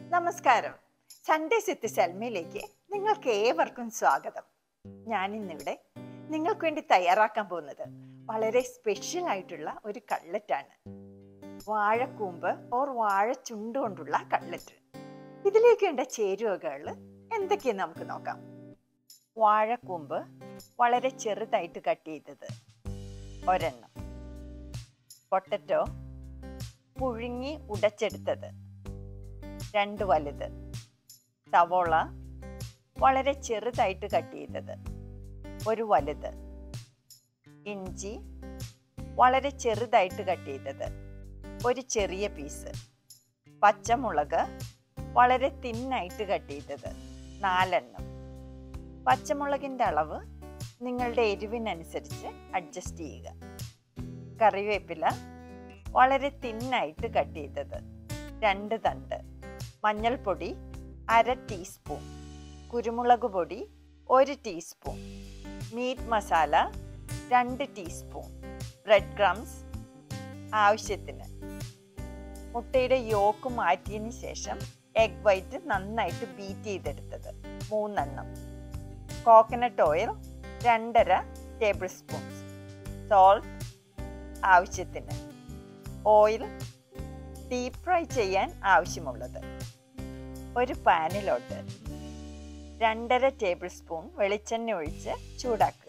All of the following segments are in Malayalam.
നമസ്കാരം സൺഡേ സിത്ത് സെൽമയിലേക്ക് നിങ്ങൾക്ക് ഏവർക്കും സ്വാഗതം ഞാൻ ഇന്നിവിടെ നിങ്ങൾക്ക് വേണ്ടി തയ്യാറാക്കാൻ പോകുന്നത് വളരെ സ്പെഷ്യൽ ആയിട്ടുള്ള ഒരു കട്ലറ്റാണ് വാഴക്കൂമ്പ് ഓർ വാഴച്ചുണ്ട് കൊണ്ടുള്ള കട്ലറ്റ് ഇതിലേക്ക് വേണ്ട ചേരുവകൾ എന്തൊക്കെയെന്ന് നമുക്ക് നോക്കാം വാഴക്കൂമ്പ് വളരെ ചെറുതായിട്ട് കട്ട് ചെയ്തത് ഒരെണ്ണം പൊട്ടറ്റോ പുഴുങ്ങി ഉടച്ചെടുത്തത് രണ്ട് വലുത് സവോള വളരെ ചെറുതായിട്ട് കട്ട് ചെയ്തത് ഒരു വലുത് ഇഞ്ചി വളരെ ചെറുതായിട്ട് കട്ട് ചെയ്തത് ഒരു ചെറിയ പീസ് പച്ചമുളക് വളരെ തിന്നായിട്ട് കട്ട് ചെയ്തത് നാലെണ്ണം പച്ചമുളകിൻ്റെ അളവ് നിങ്ങളുടെ എരിവിനനുസരിച്ച് അഡ്ജസ്റ്റ് ചെയ്യുക കറിവേപ്പില വളരെ തിന്നായിട്ട് കട്ട് ചെയ്തത് രണ്ട് തണ്ട് മഞ്ഞൾപ്പൊടി അര ടീസ്പൂൺ കുരുമുളക് പൊടി ഒരു ടീസ്പൂൺ മീറ്റ് മസാല രണ്ട് ടീസ്പൂൺ ബ്രെഡ് ക്രംസ് ആവശ്യത്തിന് മുട്ടയുടെ യോക്ക് മാറ്റിയതിന് ശേഷം എഗ് വൈറ്റ് നന്നായിട്ട് ബീറ്റ് ചെയ്തെടുത്തത് മൂന്നെണ്ണം കോക്കനട്ട് ഓയിൽ രണ്ടര ടേബിൾ സ്പൂൺസ് സോൾട്ട് ആവശ്യത്തിന് ഓയിൽ ഡീപ് ഫ്രൈ ചെയ്യാൻ ആവശ്യമുള്ളത് ഒരു പാനിലോട്ട് രണ്ടര ടേബിൾ സ്പൂൺ വെളിച്ചെണ്ണ ഒഴിച്ച് ചൂടാക്കുക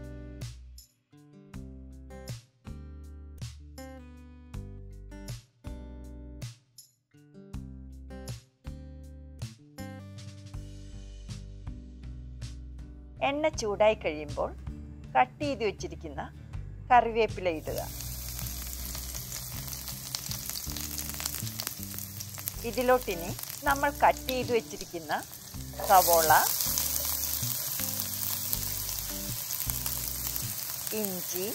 എണ്ണ ചൂടായി കഴിയുമ്പോൾ കട്ട് ചെയ്ത് വെച്ചിരിക്കുന്ന കറിവേപ്പില ഇടുക ഇതിലോട്ടിനി നമ്മൾ കട്ട് ചെയ്ത് വെച്ചിരിക്കുന്ന സവോള ഇഞ്ചി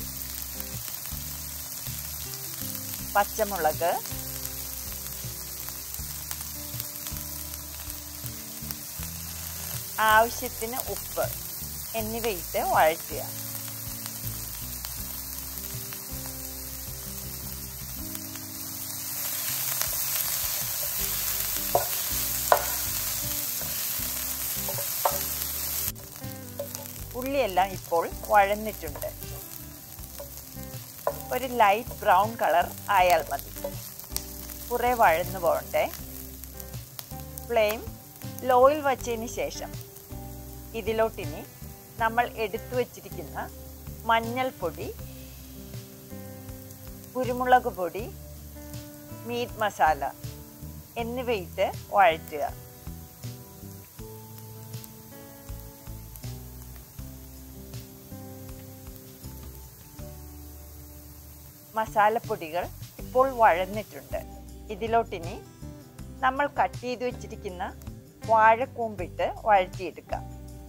പച്ചമുളക് ആവശ്യത്തിന് ഉപ്പ് എന്നിവയിട്ട് വഴറ്റുക ഉള്ളിയെല്ലാം ഇപ്പോൾ വഴന്നിട്ടുണ്ട് ഒരു ലൈറ്റ് ബ്രൗൺ കളർ ആയാൽ മതി കുറേ വഴന്നു പോകണ്ടേ ഫ്ലെയിം ലോയിൽ വച്ചതിന് ശേഷം ഇതിലോട്ടിനി നമ്മൾ എടുത്തു വച്ചിരിക്കുന്ന മഞ്ഞൾപ്പൊടി കുരുമുളക് പൊടി മീറ്റ് മസാല എന്നിവയിട്ട് വഴറ്റുക മസാലപ്പൊടികൾ ഇപ്പോൾ വഴന്നിട്ടുണ്ട് ഇതിലോട്ടിനി നമ്മൾ കട്ട് ചെയ്ത് വെച്ചിരിക്കുന്ന വാഴക്കൂമ്പിട്ട് വഴറ്റിയെടുക്കാം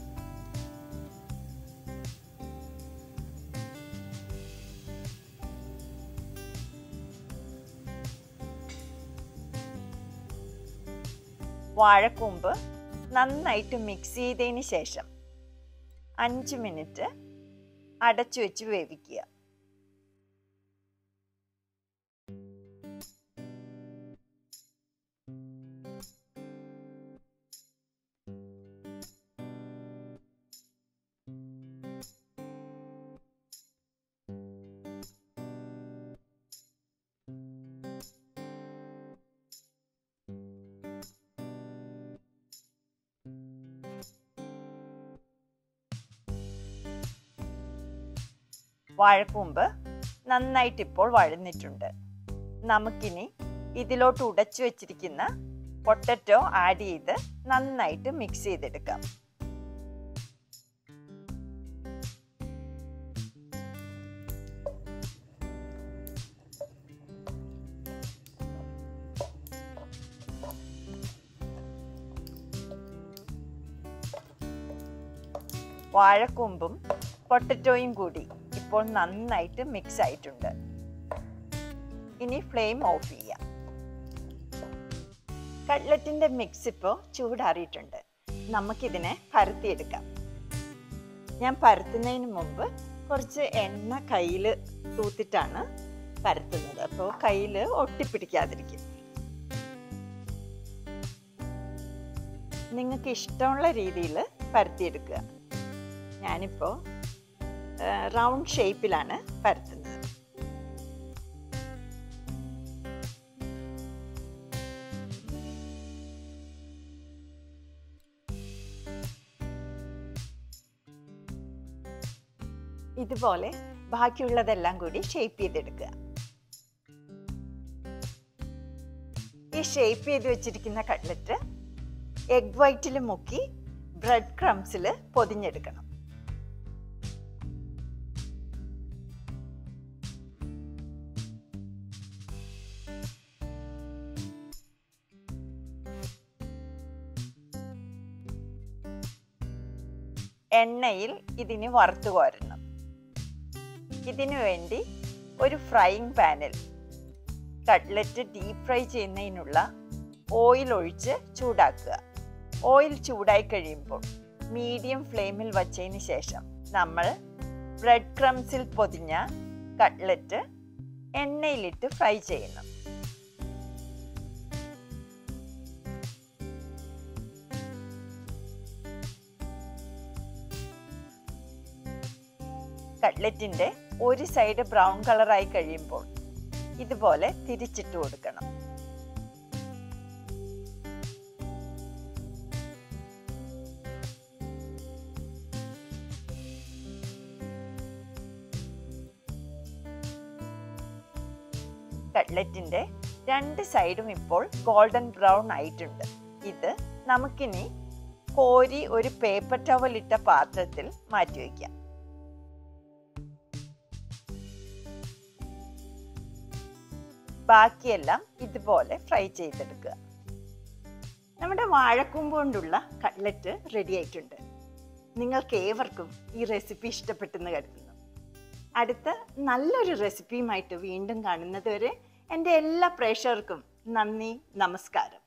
വാഴക്കൂമ്പ് നന്നായിട്ട് മിക്സ് ചെയ്തതിന് ശേഷം അഞ്ച് മിനിറ്റ് അടച്ചു വെച്ച് വേവിക്കുക വാഴക്കൂമ്പ് നന്നായിട്ട് ഇപ്പോൾ വഴന്നിട്ടുണ്ട് നമുക്കിനി ഇതിലോട്ട് ഉടച്ചു വെച്ചിരിക്കുന്ന പൊട്ടറ്റോ ആഡ് ചെയ്ത് നന്നായിട്ട് മിക്സ് ചെയ്തെടുക്കാം വാഴക്കൂമ്പും പൊട്ടറ്റോയും കൂടി ഇപ്പോൾ നന്നായിട്ട് മിക്സ് ആയിട്ടുണ്ട് ഇനി ഫ്ലെയിം ഓഫ് ചെയ്യാം കട്ലറ്റിൻ്റെ മിക്സ് ഇപ്പോൾ ചൂടാറിയിട്ടുണ്ട് നമുക്കിതിനെ പരത്തിയെടുക്കാം ഞാൻ പരത്തുന്നതിന് മുമ്പ് കുറച്ച് എണ്ണ കയ്യിൽ തൂത്തിട്ടാണ് പരത്തുന്നത് അപ്പോൾ കയ്യിൽ ഒട്ടിപ്പിടിക്കാതിരിക്കും നിങ്ങൾക്ക് ഇഷ്ടമുള്ള രീതിയിൽ പരത്തിയെടുക്കുക ഞാനിപ്പോൾ റൗണ്ട് ഷേപ്പിലാണ് പരത്തുന്നത് ഇതുപോലെ ബാക്കിയുള്ളതെല്ലാം കൂടി ഷേപ്പ് ചെയ്തെടുക്കുക ഈ ഷേപ്പ് ചെയ്ത് വെച്ചിരിക്കുന്ന കട്ട്ലറ്റ് എഗ് വൈറ്റിൽ മുക്കി ബ്രെഡ് ക്രംസിൽ പൊതിഞ്ഞെടുക്കണം എണ്ണയിൽ ഇതിന് വറുത്തു കോരണം ഇതിനു വേണ്ടി ഒരു ഫ്രൈയിങ് പാനിൽ കട്ട്ലറ്റ് ഡീപ് ഫ്രൈ ചെയ്യുന്നതിനുള്ള ഓയിൽ ഒഴിച്ച് ചൂടാക്കുക ഓയിൽ ചൂടായി കഴിയുമ്പോൾ മീഡിയം ഫ്ലെയിമിൽ വച്ചതിന് ശേഷം നമ്മൾ ബ്രെഡ് ക്രംസിൽ പൊതിഞ്ഞ കട്ട്ലറ്റ് എണ്ണയിലിട്ട് ഫ്രൈ ചെയ്യണം കട്ട്ലറ്റിൻ്റെ ഒരു സൈഡ് ബ്രൗൺ കളറായി കഴിയുമ്പോൾ ഇതുപോലെ തിരിച്ചിട്ട് കൊടുക്കണം കട്ട്ലറ്റിന്റെ രണ്ട് സൈഡും ഇപ്പോൾ ഗോൾഡൻ ബ്രൗൺ ആയിട്ടുണ്ട് ഇത് നമുക്കിനി കോരി ഒരു പേപ്പർ ടവൽ ഇട്ട പാത്രത്തിൽ മാറ്റി വയ്ക്കാം ബാക്കിയെല്ലാം ഇതുപോലെ ഫ്രൈ ചെയ്തെടുക്കുക നമ്മുടെ വാഴക്കൂമ്പ് കൊണ്ടുള്ള കട്ട്ലറ്റ് റെഡി ആയിട്ടുണ്ട് നിങ്ങൾക്ക് ഏവർക്കും ഈ റെസിപ്പി ഇഷ്ടപ്പെട്ടെന്ന് കരുതുന്നു അടുത്ത നല്ലൊരു റെസിപ്പിയുമായിട്ട് വീണ്ടും കാണുന്നത് വരെ എൻ്റെ എല്ലാ പ്രേക്ഷകർക്കും നന്ദി നമസ്കാരം